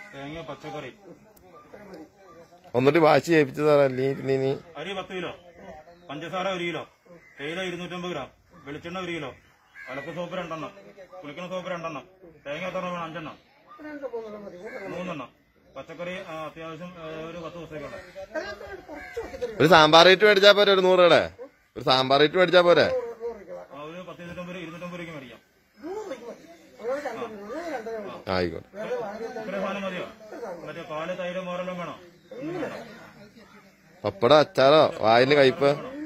തേങ്ങ പച്ചക്കറി ഒന്നിട്ട് വാശി ചെയ്യിപ്പിച്ചതാ നീ നീ നീ അരി പത്ത് കിലോ പഞ്ചസാര ഒരു കിലോ തേയില ഇരുന്നൂറ്റമ്പത് ഗ്രാം വെളിച്ചെണ്ണ ഒരു കിലോ അലക്ക് സോപ്പ് രണ്ടെണ്ണം കുളിക്കണ സോപ്പ് രണ്ടെണ്ണം തേങ്ങ എത്ര വേണം അഞ്ചെണ്ണം മൂന്നെണ്ണം പച്ചക്കറി ആ, അത്യാവശ്യം ആ, ഒരു പത്ത് ദിവസത്തേക്കുള്ള ഒരു സാമ്പാർ റേറ്റ് മേടിച്ചാ പോരെ ഒരു നൂറ് രൂപയുടെ ഒരു സാമ്പാർ റേറ്റ് മേടിച്ചാ പോരെ ആ, ഒരു പത്ത് ഇരുന്നൂറ്റമ്പത് ഇരുന്നൂറ്റമ്പത് രൂപയ്ക്ക് മേടിക്കാം ആയിക്കോട്ടെ ഇത്രയും സാധനം മതിയോ മറ്റേ പാല് തൈര് മോരെല്ലാം വേണോ ഒന്നും വേണ്ട പപ്പടം അച്ചാറോ വായിന് കയ്പ് വേണോ